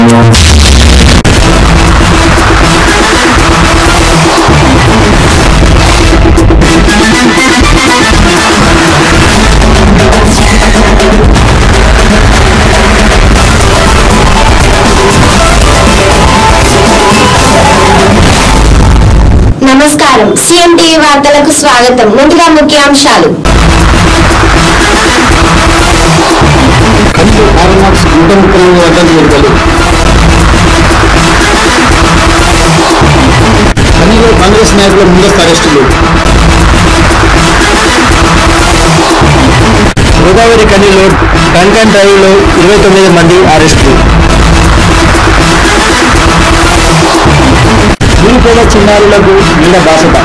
నమస్కారం CM TV వార్తలకు స్వాగతం ముందుగా ముఖ్యాంశాలు కంచు ఆర్ఎన్ఆర్స్ నూట ముప్పై నాలుగు వర్ధంతి వేడుకలు కన్నీలో కాంగ్రెస్ నాయకుల ముందస్తు అరెస్టులు గోదావరి కన్నీలో డ్రంక్ అండ్ డ్రైవ్లో ఇరవై తొమ్మిది మంది అరెస్టులు భూమిపేట చిన్నారులకు నీడ బాసట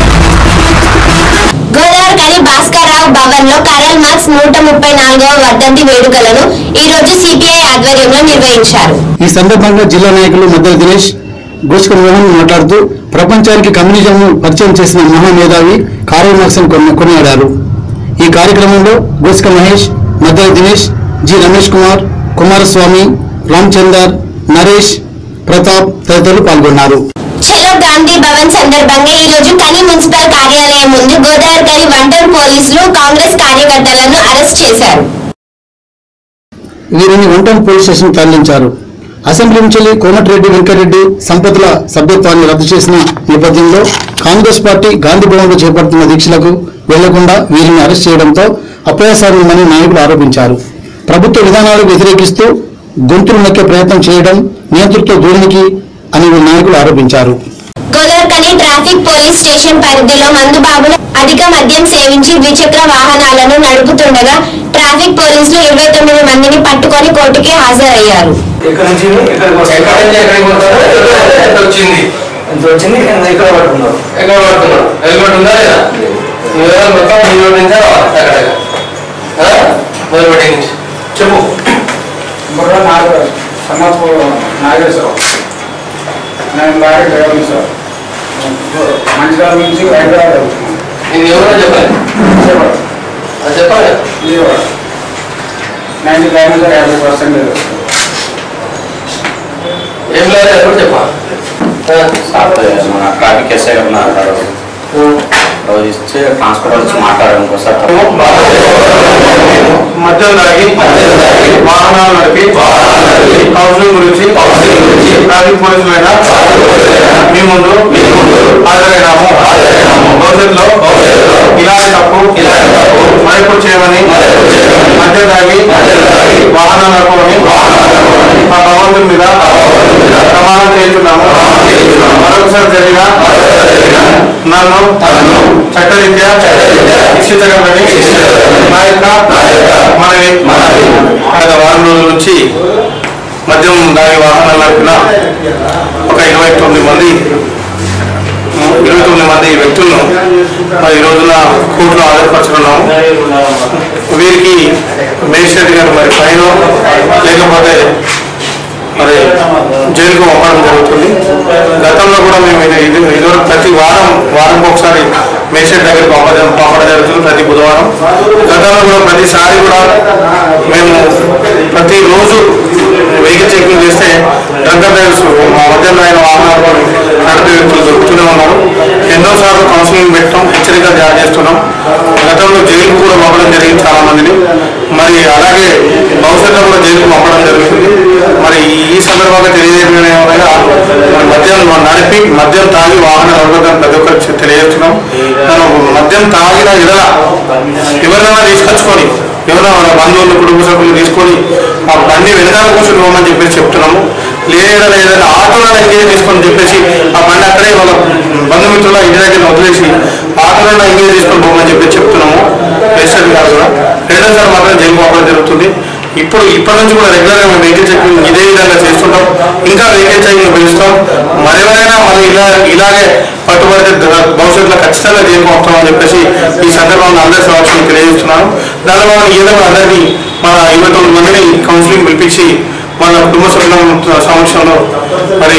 గోదావరికని భాస్కర్ రావు భవన్ లో కరల్ మార్క్స్ నూట ముప్పై నాలుగవ వర్ధంతి వేడుకలను ఈ రోజు సిపిఐ ఆధ్వర్యంలో నిర్వహించారు ఈ సందర్భంగా జిల్లా నాయకులు మద్దతు దినేష్ గోష్క మోహన్ మాట్లాడుతూ ప్రపంచానికి కమ్యూనిజంను పరిచయం చేసిన మహామేధావి కారల్ మార్క్స్ కొన్న కొనియాడారు ఈ కార్యక్రమంలో గోష్క మహేష్ మద్దతు దినేష్ జి రమేష్ కుమార్ కుమారస్వామి రామచందర్ నరేష్ ప్రతాప్ తదితరులు పాల్గొన్నారు చలో గాంధీ భవన్ సందర్భంగా ఈ రోజు కని మున్సిపల్ కార్యాలయం ముందు గోదావరికని వంటర్ పోలీసులు కాంగ్రెస్ కార్యకర్తలను అరెస్ట్ చేశారు వీరిని వంటం పోలీస్ స్టేషన్ తరలించారు అసెంబ్లీ నుంచి కోమటిరెడ్డి వెంకటరెడ్డి సంపత్తుల సభ్యత్వాన్ని రద్దు చేసిన నేపథ్యంలో కాంగ్రెస్ పార్టీ గాంధీ భవన్లో చేపడుతున్న దీక్షలకు వెళ్లకుండా వీరిని అరెస్ట్ చేయడంతో అప్రయాసారమని నాయకులు ఆరోపించారు ప్రభుత్వ విధానాలకు వ్యతిరేకిస్తూ గొంతులు నొక్కే ప్రయత్నం చేయడం నియంతృత్వ ధోరణికి అని నాయకులు ఆరోపించారు గోదావరికని ట్రాఫిక్ పోలీస్ స్టేషన్ పరిధిలో మందుబాబులు అధిక మద్యం సేవించి ద్విచక్ర వాహనాలను నడుపుతుండగా ట్రాఫిక్ పోలీసులు ఇరవై తొమ్మిది మందిని పట్టుకొని కోర్టుకి హాజరయ్యారు ఎక్కడి నుంచి ఎక్కడికి వస్తారు ఎక్కడి నుంచి ఎక్కడికి పోతారో ఎంత వచ్చింది ఎంత వచ్చింది ఎక్కడ పట్టుకున్నారు ఎక్కడ పడుతున్నాడు హెల్మెట్ ఉందా లేదా ఈ వివరాలు మొత్తం మీ నోటి నుంచే రావాలి అక్కడక్కడ మొదలుపెట్టి నుంచి చెప్పు బుర్ర నాగ సమాపు నాగేశ్వరరావు నేను లారీ డ్రైవర్ సార్ మంచిర్యాల నుంచి హైదరాబాద్ వెళ్తున్నాను నేను ఎవరో చెప్పాలి విజయవాడ అది చెప్పాలి విజయవాడ నైన్టీ ఫైవ్ నుంచి యాభై పర్సెంట్ ఏం లేదు ఎప్పుడు చెప్పాలి మన ట్రాఫిక్ ఎస్ఐ ఉన్నారు రోజు ఇచ్చి ట్రాన్స్పోర్ట్ వచ్చి మాట్లాడారు ఇంకోసారి మద్యం తాగి వాహనాలు నడిపి కౌన్సిలింగ్ గురించి ట్రాఫిక్ పోలీసులు అయినా మీ ముందు హాజరైనాము భవిష్యత్తులో ఇలాంటి తప్పు మరెప్పుడు చేయమని మద్యం తాగి వాహనాలు నడపమని మా భగవంతుని మీద ప్రమాణం చేస్తున్నాము మరొకసారి జరిగిన నన్ను చట్టరీత్యా శిక్షించగలని నా యొక్క మనవి గత వారం రోజుల నుంచి మద్యం దాని వాహనాలు నడిపిన ఒక ఇరవై తొమ్మిది మంది ఇరవై తొమ్మిది మంది వ్యక్తులను మరి ఈ రోజున కోర్టులో హాజరుపరచుకున్నాము వీరికి మేజిస్ట్రేట్ గారు మరి ఫైన్ లేకపోతే మరి జైలుకు పంపడం జరుగుతుంది గతంలో కూడా మేము ఇది ఇది ఇదివరకు ప్రతి వారం వారంకి ఒకసారి మేజిస్ట్రేట్ దగ్గరికి పంపడం పంపడం జరుగుతుంది ప్రతి బుధవారం గతంలో కూడా ప్రతిసారి కూడా మేము ప్రతిరోజు వెహికల్ చెకింగ్ చేస్తే డ్రంక్ డ్రైవర్స్ మా మధ్యలో అయిన వాహనాలు నడిపే వ్యక్తులు దొరుకుతూనే ఉన్నారు ఎన్నోసార్లు కౌన్సిలింగ్ పెట్టడం హెచ్చరికలు జారీ చేస్తున్నాం గతంలో జైలుకు కూడా పంపడం జరిగింది చాలా మందిని మరి అలాగే భవిష్యత్తులో కూడా జైలుకు పంపడం జరుగుతుంది మరి ఈ సందర్భంగా తెలియజేయడం ఏమనగా మరి మద్యం నడిపి మద్యం తాగి వాహనం నడపడం ప్రతి ఒక్కరికి తెలియజేస్తున్నాం మనం మద్యం తాగిన ఎడల ఎవరైనా తీసుకొచ్చుకొని ఎవరైనా మన బంధువులు కుటుంబ సభ్యులు తీసుకొని ఆ బండి వెనకాల కూర్చొని పోమని చెప్పేసి చెప్తున్నాము లేదా ఏదైనా ఆటోలో ఎంగేజ్ తీసుకొని చెప్పేసి ఆ బండి అక్కడే వాళ్ళ బంధుమిత్రుల ఇంటి దగ్గర వదిలేసి ఆటోలో ఎంగేజ్ తీసుకొని పోమని చెప్పేసి చెప్తున్నాము రిజిస్టర్ గారు కూడా రెండోసారి మాత్రం జైలు పంపడం జరుగుతుంది ఇప్పుడు ఇప్పటి నుంచి కూడా రెగ్యులర్గా మేము వెహికల్ చెకింగ్ ఇదే విధంగా చేస్తుంటాం ఇంకా వెహికల్ చెకింగ్ పెంచుతాం మరెవరైనా మనం ఇలా ఇలాగే పట్టుబడితే ద- భవిష్యత్తులో ఖచ్చితంగా జైలు పంపుతామని చెప్పేసి ఈ సందర్భంగా అందరి సమక్షంలో తెలియజేస్తున్నాను దానివల్ల ఏదో అందరినీ మన ఇరవై తొమ్మిది మందిని కౌన్సిలింగ్ పిలిపించి వాళ్ళ కుటుంబ సభ్యుల సమక్షంలో మరి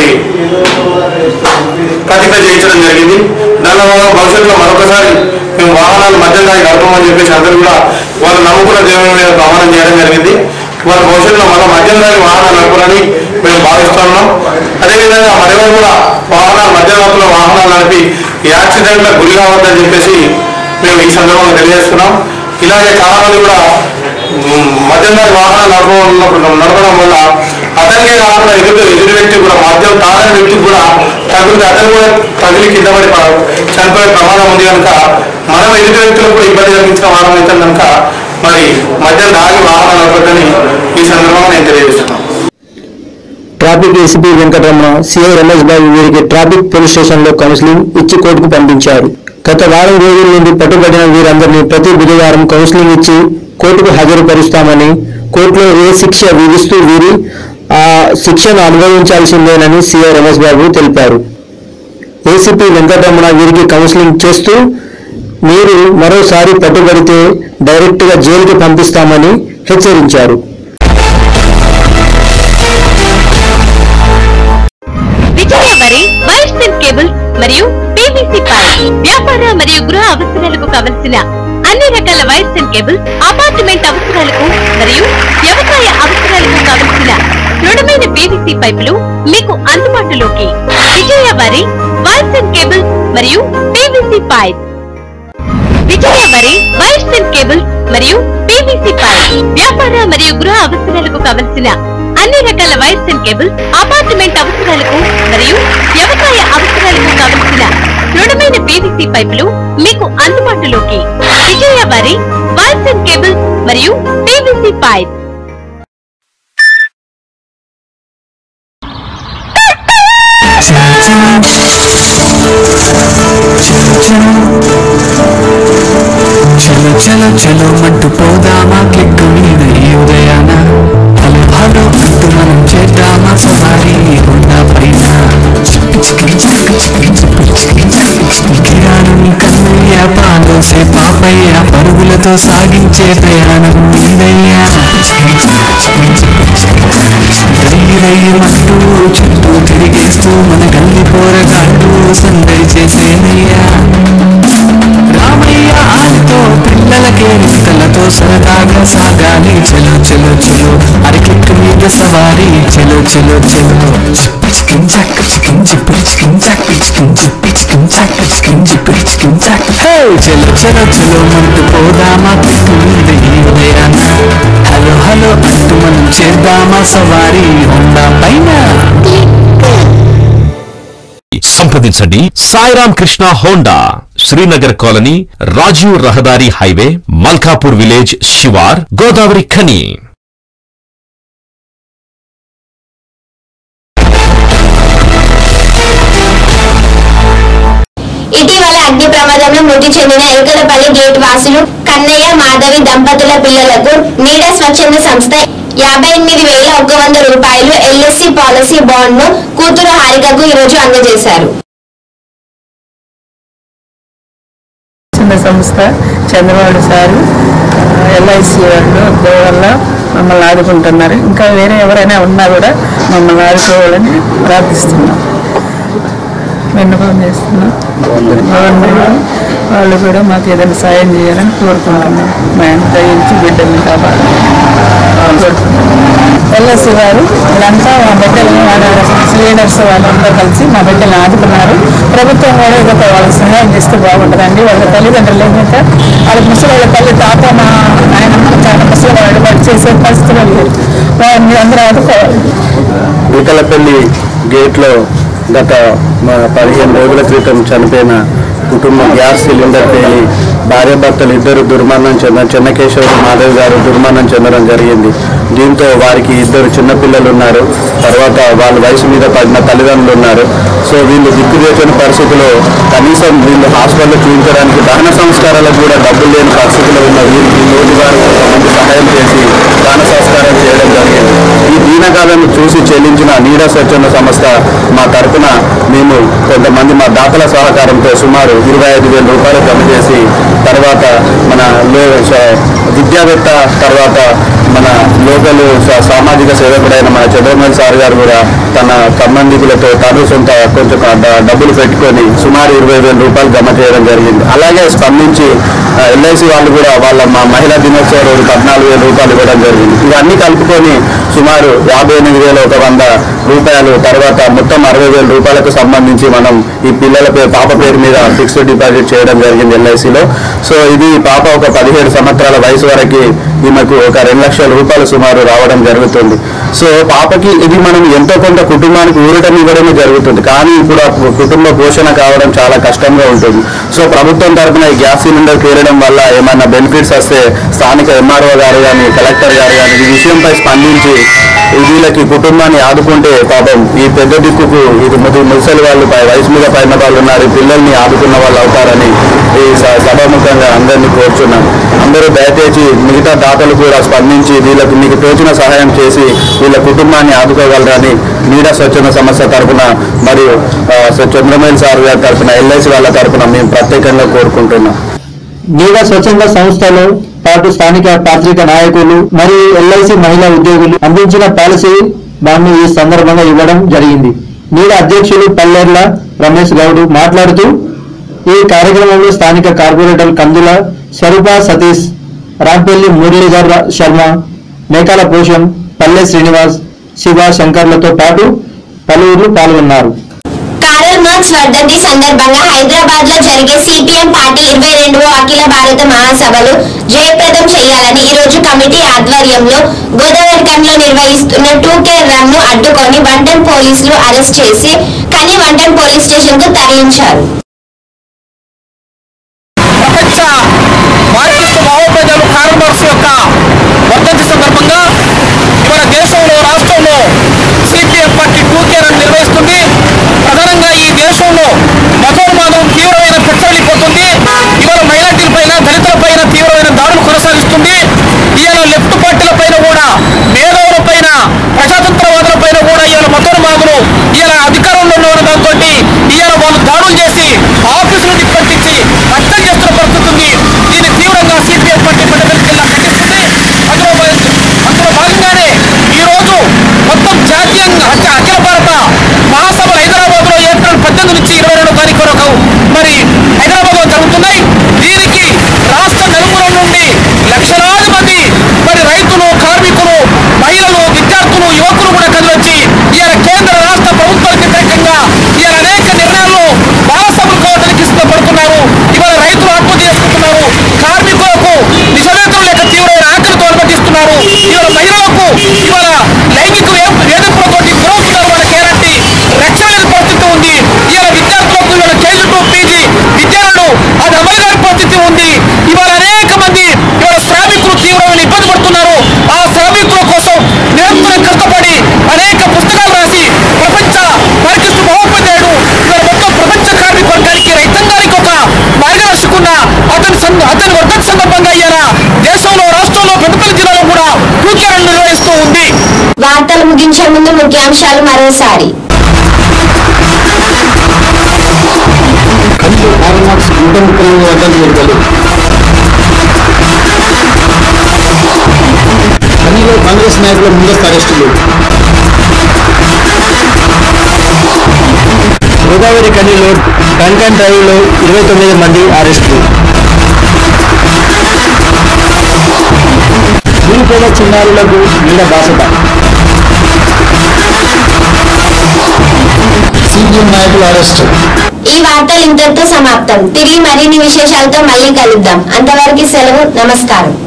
ప్రతిజ్ఞ చేయించడం జరిగింది దానివల్ల భవిష్యత్తులో మరొకసారి మేము వాహనాలు మధ్య దాగి నడపమని చెప్పేసి అందరూ కూడా వాళ్ళు నమ్ముకున్న దేవుని మీద ప్రమాణం చేయడం జరిగింది వాళ్ళ భవిష్యత్తులో మళ్ళీ మద్యం తాగి వాహనాలు నడపాలని మేము భావిస్తున్నాం అదేవిధంగా మరెవరు కూడా వాహనాలు మధ్యరాత్రిలో వాహనాలు నడిపి యాక్సిడెంట్లకు గురి కావద్దని చెప్పేసి మేము ఈ సందర్భంగా తెలియజేస్తున్నాం ఇలాగే చాలా మంది కూడా ఉమ్, మద్యం తాగి వాహనాలు నడపడం నడపడం వల్ల అతనికే కాకుండా ఎదురు ఎదురు వ్యక్తి కూడా మద్యం తాగని వ్యక్తికి కూడా తగిలితే అతను కూడా తగిలి కింద పడి ప- చనిపోయే ప్రమాదం ఉంది కనుక మనం ఎదుటి వ్యక్తులకు కూడా ఇబ్బంది కలిగించిన వాహనం అయితే కనుక మరి మద్యం తాగి వాహనాలు నడపద్దని ఈ సందర్భంగా నేను తెలియజేస్తున్నాను traffic ACP Venkataramana CI Ramesh Babu వీరికి ట్రాఫిక్ పోలీస్ స్టేషన్ లో కౌన్సిలింగ్ ఇచ్చి కోర్టుకు పంపించారు గత వారం రోజుల నుండి పట్టుబడిన వీరందరినీ ప్రతి బుధవారం కౌన్సిలింగ్ ఇచ్చి కోర్టుకు హాజరుపరుస్తామని కోర్టులో ఏ శిక్ష విధిస్తూ వీరి ఆ శిక్షను అనుభవించాల్సిందేనని సిఐ రమేష్ బాబు తెలిపారు ఏసీపీ వెంకటరమణ వీరికి కౌన్సిలింగ్ చేస్తూ మీరు మరోసారి పట్టుబడితే డైరెక్ట్ గా జైలుకి పంపిస్తామని హెచ్చరించారు Vijaya Vari wires and cables మరియు పీవీసీ పైప్ వ్యాపార మరియు గృహ అవసరాలకు కావలసిన అన్ని రకాల వైర్స్ అండ్ కేబుల్స్ అపార్ట్మెంట్ అవసరాలకు మరియు వ్యవసాయ అవసరాలకు కావలసిన దృఢమైన పీవీసీ పైపులు మీకు అందుబాటులోకి Vijaya Vari wires and cables మరియు PVC pipe Vijaya Vari wires and cables మరియు పీవీసీ పైప్ వ్యాపార మరియు గృహ అవసరాలకు కావలసిన అన్ని రకాల వైర్స్ అండ్ కేబుల్స్ అపార్ట్మెంట్ అవసరాలకు మరియు వ్యవసాయ అవసరాలకు కావలసిన దృఢమైన పీవీసీ పైపులు మీకు అందుబాటులోకి Vijaya Vari wires and cables మరియు పీవీసీ పైప్ చలో చలో చలో మంటూ పోదామా కిక్కు మీద ఈ ఉదయాన హలో హలో అంటూ మనం చేద్దామా సవారీ హోండా పైన చిప్పి చిక్కి చిక్కి చిక్కి చిప్పి చిక్కి చిక్కి చిక్కి కిరాణం కన్నయ్య పాలోసే పాపయ్య పరుగులతో సాగించే ప్రయాణం మీదయ్యా ధైర్యమంటూ చుట్టూ తిరిగేస్తూ మన గల్లి పోరగాళ్ళు సందడి చేసేనయ్యా రామయ్య ఆలితో పిల్లలకే రింతలతో సరదాగా సాగాలి చలో చలో చలో అరకెక్కు మీద సవారీ చలో చలో చలో చిక్కిన్ చాక్ చికిన్ చిప్పి చికిన్ చాక్ చికిన్ చిప్పి చికిన్ చాక్ చికిన్ చిప్పి చికిన్ చాక్ హే చలో చలో చలో మంటూ పోదామా కిక్కు మీద ఈ ఉదయాన హలో హలో అంటూ మనం చేద్దామా సవారీ హోండా పైన సంప్రదించండి సాయిరామ్ కృష్ణ హోండా శ్రీనగర్ కాలనీ రాజీవ్ రహదారి హైవే మల్కాపూర్ విలేజ్ శివార్ గోదావరి ఖని ఇటీవల అగ్ని ప్రమాదంలో మృతి చెందిన ఎరుకలపల్లి గేట్ వాసులు కన్నయ్య మాధవి దంపతుల పిల్లలకు నీడ స్వచ్ఛంద సంస్థ యాభై ఎనిమిది వేల ఒక వంద రూపాయలు ఎల్ఎస్సి పాలసీ బాండ్ ను కూతురు హారికకు ఈరోజు అందజేశారు చిన్న సంస్థ చంద్రబాబు సారు ఎల్ఐసి వాళ్ళు వల్ల మమ్మల్ని ఆదుకుంటున్నారు ఇంకా వేరే ఎవరైనా ఉన్నా కూడా మమ్మల్ని ఆదుకోవాలని ప్రార్థిస్తున్నాం విన్నపం చేస్తున్నాం గవర్నమెంట్ వాళ్ళు కూడా మాకు ఏదైనా సాయం చేయాలని కోరుకుంటున్నాం మా ఆయన దయించి బిడ్డల్ని కాపాడాలని కోరుకుంటున్నాం ఎల్ఎస్సి వారు వీళ్ళంతా మా బిడ్డల్ని వాళ్ళ లీడర్స్ వాళ్ళంతా కలిసి మా బిడ్డల్ని ఆదుకున్నారు ప్రభుత్వం కూడా ఇదొక వాళ్ళకి సహాయం చేస్తే బాగుంటుందండి వాళ్ళ తల్లిదండ్రులు ఏంటంటే వాళ్ళ ముసలి వాళ్ళ తల్లి తాత మా ఆయన చాలా ముసలి వాళ్ళు వాళ్ళు చేసే పరిస్థితులు లేరు వాళ్ళని అందరూ ఆదుకోవాలి వికలపల్లి గేట్లో గత మా పదిహేను రోజుల క్రితం చనిపోయిన కుటుంబం గ్యాస్ సిలిండర్ పేలి భార్యాభర్తలు ఇద్దరు దుర్మరణం చెంద చెన్నకేశ్వర మాధవ్ గారు దుర్మరణం చెందడం జరిగింది దీంతో వారికి ఇద్దరు చిన్నపిల్లలు ఉన్నారు తర్వాత వాళ్ళ వయసు మీద పడిన తల్లిదండ్రులు ఉన్నారు సో వీళ్ళు దిక్కుదేచని పరిస్థితిలో కనీసం వీళ్ళు హాస్పిటల్ చూపించడానికి దహన సంస్కారాలకు కూడా డబ్బులు లేని పరిస్థితిలో ఉన్న వీరికి రోజువారీ కొంతమంది సహాయం చేసి దాన సంస్కారం చేయడం జరిగింది ఈ దీనకాలను చూసి చెల్లించిన నీడా స్వచ్ఛంద సంస్థ మా తరపున మేము కొంతమంది మా దాతల సహకారంతో సుమారు ఇరవై ఐదు వేల రూపాయలు జమ చేసి తర్వాత మన లో స- విద్యావేత్త తర్వాత మన లోకల్ స- సామాజిక సేవకుడైన మన చంద్రమోహన్ సార్ గారు కూడా తన సంబంధికులతో తను సొంత కొంచెం డ- డబ్బులు పెట్టుకొని సుమారు ఇరవై వేల రూపాయలు జమ చేయడం జరిగింది అలాగే స్పందించి ఎల్ఐసి వాళ్ళు కూడా వాళ్ళ మా మహిళా దినోత్సవ రోజు పద్నాలుగు వేల రూపాయలు ఇవ్వడం జరిగింది ఇవన్నీ కలుపుకొని సుమారు యాభై ఎనిమిది వేల ఒక వంద రూపాయలు తర్వాత మొత్తం అరవై వేల రూపాయలకు సంబంధించి మనం ఈ పిల్లల పేరు పాప పేరు మీద ఫిక్స్డ్ డిపాజిట్ చేయడం జరిగింది ఎల్ఐసిలో సో ఇది పాప ఒక పదిహేడు సంవత్సరాల వయసు వరకు ఈమెకు ఒక రెండు లక్షల రూపాయలు సుమారు రావడం జరుగుతుంది సో పాపకి ఇది మనం ఎంతో కొంత కుటుంబానికి ఊరటం ఇవ్వడమే జరుగుతుంది కానీ ఇప్పుడు ఆ కు- కుటుంబ పోషణ కావడం చాలా కష్టంగా ఉంటుంది సో ప్రభుత్వం తరఫున ఈ గ్యాస్ సిలిండర్ తీరడం వల్ల ఏమైనా బెనిఫిట్స్ వస్తే స్థానిక ఎంఆర్ఓ గారు కానీ కలెక్టర్ గారు కానీ ఈ విషయంపై స్పందించి వీళ్ళకి కుటుంబాన్ని ఆదుకుంటే పాపం ఈ పెద్ద దిక్కుకు ఇది ముది ముసలి వాళ్ళు పై వయసు మీద పైన వాళ్ళు ఉన్నారు ఈ పిల్లల్ని ఆదుకున్న వాళ్ళు అవుతారని ఈ స- సభాముఖంగా అందరినీ కోరుచున్నాను అందరూ దయచేసి మిగతా దాతలు కూడా స్పందించి వీళ్ళకి మీకు తోచిన సహాయం చేసి వీళ్ళ కుటుంబాన్ని ఆదుకోగలరని నీడా స్వచ్ఛంద సంస్థ తరఫున మరియు ఆ, చంద్రమేల్ సార్ గారి తరఫున ఎల్ఐసి వాళ్ళ తరఫున మేము ప్రత్యేకంగా కోరుకుంటున్నాం నీడ స్వచ్ఛంద సంస్థలో పాటు స్థానిక పాత్రిక నాయకులు మరియు ఎల్ఐసి మహిళా ఉద్యోగులు అందించిన పాలసీ బాండ్ను ఈ సందర్భంగా ఇవ్వడం జరిగింది నీడ అధ్యక్షులు పల్లెర్ల రమేష్ గౌడ్ మాట్లాడుతూ ఈ కార్యక్రమంలో స్థానిక కార్పొరేటర్ కందుల స్వరూప సతీష్ రాంపల్లి మురళీధర్ శర్మ మేకాల పోషం పల్లె శ్రీనివాస్ శివ శంకర్లతో పాటు పలువురు పాల్గొన్నారు కారల్ మార్క్స్ వర్ధంతి సందర్భంగా హైదరాబాద్ లో జరిగే సిపిఎం పార్టీ ఇరవై రెండవ అఖిల భారత మహాసభలు జయప్రదం చేయాలని ఈ రోజు కమిటీ ఆధ్వర్యంలో గోదావరికంలో నిర్వహిస్తున్న టూ కే రన్ ను అడ్డుకొని వంటన్ పోలీసులు అరెస్ట్ చేసి కని వంటన్ పోలీస్ స్టేషన్ కు తరలించారు ప్రపంచ మార్క్సిస్ట్ మహోపేదలు కారల్ మార్క్స్ యొక్క వర్ధంతి సందర్భంగా ఇవాళ దేశంలో రాష్ట్రంలో సిపిఎం పార్టీ టూకేరన్ నిర్వహిస్తుంది ప్రధానంగా ఈ దేశంలో మతోన్మాదం తీవ్రమైన పెచ్చలిపోతుంది ఇవాళ మైనార్టీల పైన దళితుల పైన తీవ్రమైన దాడులు కొనసాగిస్తుంది ఇవాళ లెఫ్ట్ పార్టీల పైన కూడా మేధావుల పైన ప్రజాతంత్రవాదుల పైన కూడా ఇవాళ మతోన్మాదులు ఇవాళ అధికారంలో ఉన్న దాంతో ఇవాళ వాళ్ళు దాడులు చేసి ఆఫీసు నుండి పట్టించి హత్య చేస్తున్న పరిస్థితి ఉంది దీన్ని తీవ్రంగా సిపిఎం పార్టీ పెద్దపల్లి జిల్లా ఖండిస్తుంది అందులో భాగ- అందులో భాగంగానే ఈ రోజు మొత్తం జాతీయంగా అఖ- అఖిల భారత మహాసభ హైదరాబాద్ లో ఏప్రిల్ పద్దెనిమిది నుంచి ఇరవై రెండో తారీఖు వరకు మరి హైదరాబాద్ లో జరుగుతున్నాయి దీనికి రాష్ట్ర నలుమూల నుండి లక్షలాది మంది మరి రైతులు కార్మికులు మహిళలు విద్యార్థులు యువకులు కూడా కదిలొచ్చి ఇవాళ కేంద్ర రాష్ట్ర ప్రభుత్వాలకు వ్యతిరేకంగా ఇవాళ అనేక నిర్ణయాల్లో బాలసభలు కావడానికి సిద్ధపడుతున్నారు ఇవాళ రైతులు ఆత్మహత్య చేసుకుంటున్నారు కార్మికులకు నిజవేతనం లేక తీవ్రమైన ఆకలితో అనుమతిస్తున్నారు ఇవాళ మహిళలకు ఇవాళ లైంగిక వే- వేధింపులతో గురవుతున్నారు వాళ్ళకి ఎలాంటి రక్షణ లేని పరిస్థితి ఉంది ఇవాళ విద్యార్థులకు ఇవాళ కేజీ టు పీజీ విద్యార్థులు అది అమలు కాని పరిస్థితి ఉంది ఇవాళ అనేక మంది ఇవాళ శ్రామికులు తీవ్రమైన ఇబ్బంది పడుతున్నారు ఆ శ్రామికుల కోసం నిరంతరం కష్టపడి అనేక పుస్తకాలు రాసి ప్రపంచ మార్కెట్ మహోపాధ్యాయుడు ఇవాళ మొత్తం ప్రపంచ కార్మిక వర్గానికి రైతాంగానికి ఒక మార్గదర్శకున్న అతని సంద- అతని వర్ధన్ సందర్భంగా ఇవాళ దేశంలో రాష్ట్రంలో పెద్దపల్లి జిల్లాలో కూడా టూకేరన్ నిర్వహిస్తూ ఉంది వార్తలు ముగించే ముందు ముఖ్యాంశాలు మరోసారి కళ్ళు కారల్ మార్క్స్ నూట ముప్పై నాలుగు వర్ధంతి వేడుకలు కన్నీలో కాంగ్రెస్ నాయకుల ముందస్తు అరెస్టులు గోదావరి కనిలో కంకన్ డ్రైవ్లో ఇరవై తొమ్మిది మంది అరెస్టు నిరుపేద చిన్నారులకు నీడ బాసట సిపిఎం నాయకుల అరెస్టు ఈ వార్తలు ఇంతటితో సమాప్తం తిరిగి మరిన్ని విశేషాలతో మళ్ళీ కలుద్దాం అంతవరకు సెలవు నమస్కారం